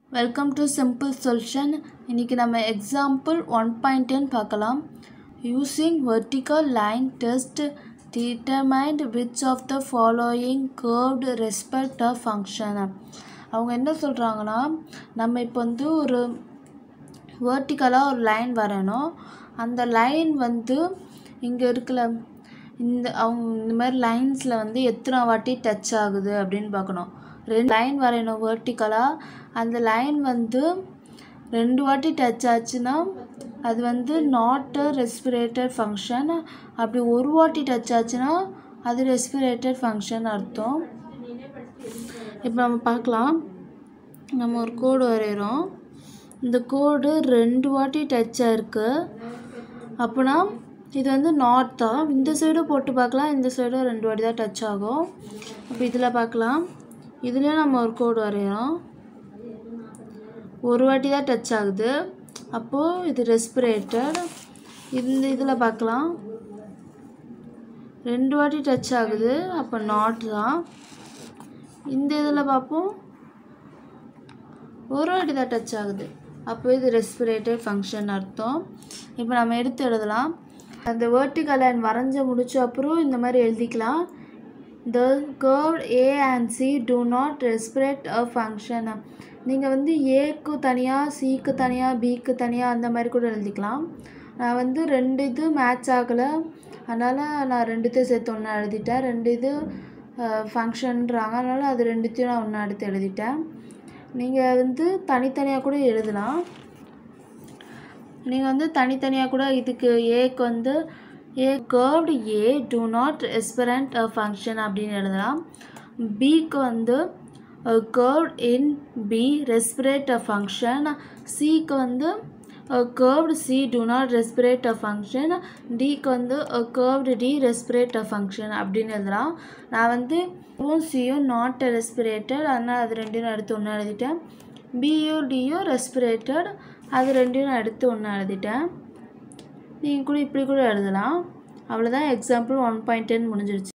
welcome to simple solution இன்றைக்கி நம்ம example one point ten பார்க்கலாம் using vertical line test determine which of the following curved respect of function அவங்க என்ன சொல்கிறாங்கன்னா நம்ம இப்போ வந்து ஒரு வேர்ட்டிக்கலாக ஒரு லைன் வரையணும் அந்த லைன் வந்து இங்கே இருக்கல இந்த அவங்க இந்த மாதிரி லைன்ஸில் வந்து எத்தனை வாட்டி டச் ஆகுது அப்படின்னு பார்க்கணும் ரெண்டு லைன் வரையணும் வேர்ட்டிக்கலாக அந்த லைன் வந்து ரெண்டு வாட்டி டச் ஆச்சுன்னா அது வந்து நாட் அ ரெஸ்பிரேட்டட் ஃபங்க்ஷன் அப்படி ஒரு வாட்டி டச் ஆச்சுன்னா அது ரெஸ்பிரேட்டட் ஃபங்க்ஷன் அர்த்தம் இப்போ நம்ம பார்க்கலாம் நம்ம ஒரு கோடு வரைகிறோம் இந்த கோடு ரெண்டு வாட்டி டச் ஆயிருக்கு அப்போனா இது வந்து நாட் தான் இந்த சைடும் போட்டு பார்க்கலாம் இந்த சைடும் ரெண்டு வாட்டி தான் டச் ஆகும் அப்போ இதில் பார்க்கலாம் இதுலேயும் நம்ம ஒரு கோடு வரைகிறோம் ஒரு வாட்டி தான் டச் ஆகுது அப்போது இது ரெஸ்பிரேட்டட் இந்த இதில் பார்க்கலாம் ரெண்டு வாட்டி டச் ஆகுது அப்போ நாட் தான் இந்த இதில் பார்ப்போம் ஒரு வாட்டி தான் டச் ஆகுது அப்போ இது ரெஸ்பிரேட்டட் ஃபங்க்ஷன் அர்த்தம் இப்போ நம்ம எடுத்து எழுதலாம் அந்த வேர்ட்டிக்கல் லைன் வரைஞ்ச முடிச்ச அப்புறம் இந்த மாதிரி எழுதிக்கலாம் the curve A and C do not represent a function நீங்கள் வந்து ஏக்கு தனியாக சிக்கு தனியாக பிக்கு தனியாக அந்த மாதிரி கூட எழுதிக்கலாம் நான் வந்து ரெண்டு இது மேட்ச் ஆகலை அதனால் நான் ரெண்டுத்தையும் சேர்த்து ஒன்றா எழுதிட்டேன் ரெண்டு இது ஃபங்க்ஷன்றாங்க அதனால் அது ரெண்டுத்தையும் நான் ஒன்றா எடுத்து எழுதிட்டேன் நீங்கள் வந்து தனித்தனியாக கூட எழுதலாம் நீங்கள் வந்து தனித்தனியாக கூட இதுக்கு ஏக்கு வந்து A curved A do not represent a function அப்படின்னு எழுதலாம் பிக்கு வந்து curved in B represent a function சிக்கு வந்து curved C do not represent a function டிக்கு வந்து curved D represent a function அப்படின்னு எழுதலாம் நான் வந்து ஓ சியும் நாட் ரெஸ்பிரேட்டட் அதனால் அது ரெண்டையும் எடுத்து ஒன்று எழுதிட்டேன் பியோ டியோ ரெஸ்பிரேட்டட் அது ரெண்டையும் நான் எடுத்து ஒன்று எழுதிட்டேன் நீங்கள் கூட இப்படி கூட எழுதலாம் அவ்வளோதான் எக்ஸாம்பிள் ஒன் பாயிண்ட் டென் முடிஞ்சிருச்சு